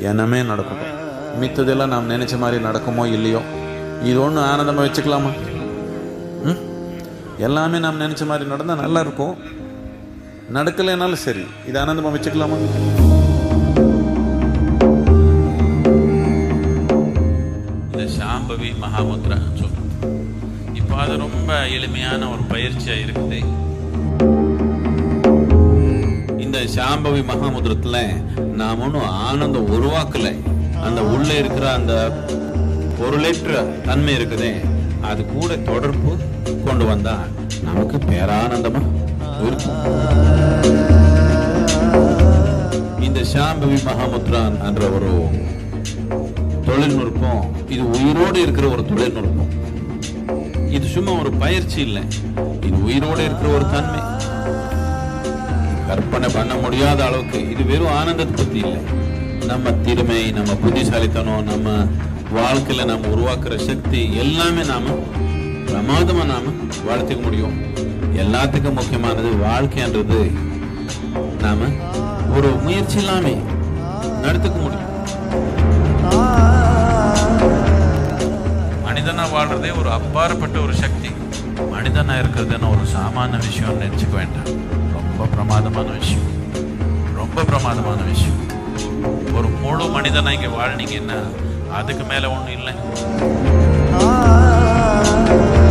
என்னமே நடக்கட்டும் மித்ததெல்லாம் நாம் நினைச்ச மாதிரி நடக்குமோ இல்லையோ இது ஒன்று ஆனந்தமாக வச்சுக்கலாமா ம் எல்லாமே நாம் நினைச்ச மாதிரி நடந்தால் நல்லா இருக்கும் நடக்கலைனாலும் சரி இது ஆனந்தமாக வச்சுக்கலாமா இந்த சாம்பவி மகாமுத்ரான்னு சொல்றோம் இப்போ அது ரொம்ப எளிமையான ஒரு பயிற்சியா இருக்குது இந்த சாம்பவி மகாமுத்திரத்துல நாம் ஒன்றும் ஆனந்தம் உருவாக்கல அந்த உள்ள இருக்கிற அந்த பொருளேற்ற தன்மை இருக்குதே அது கூட தொடர்பு கொண்டு வந்தா நமக்கு பேரானந்தமா இருக்கும் இந்த சாம்பவி மகாமுத்ரா என்ற ஒரு தொழில்நுட்பம் இது உயிரோடு இருக்கிற ஒரு தொழில்நுட்பம் இது சும்மா ஒரு பயிற்சி இல்லை இது உயிரோடு இருக்கிற ஒரு தன்மை கற்பனை பண்ண முடியாத அளவுக்கு இது வெறும் ஆனந்தத்தை பத்தி இல்லை நம்ம திறமை நம்ம புத்திசாலித்தனம் நம்ம வாழ்க்கையில நம்ம உருவாக்குற சக்தி எல்லாமே நாம பிரமாதமா நாம வளர்த்துக்க முடியும் எல்லாத்துக்கும் முக்கியமானது வாழ்க்கைன்றது நாம ஒரு முயற்சி இல்லாம நடத்துக்க முடியும் மனிதனா வாழ்றதே ஒரு அப்பாற்பட்ட ஒரு சக்தி மனிதனா இருக்கிறதுன்னு ஒரு சாமானிய விஷயம் நினைச்சுக்க வேண்டாம் ரொம்ப பிரமாதமான விஷயம் ரொம்ப பிரமாதமான விஷயம் ஒரு முழு மனிதனா இங்க வாழ்னீங்கன்னா அதுக்கு மேல ஒண்ணும் இல்லை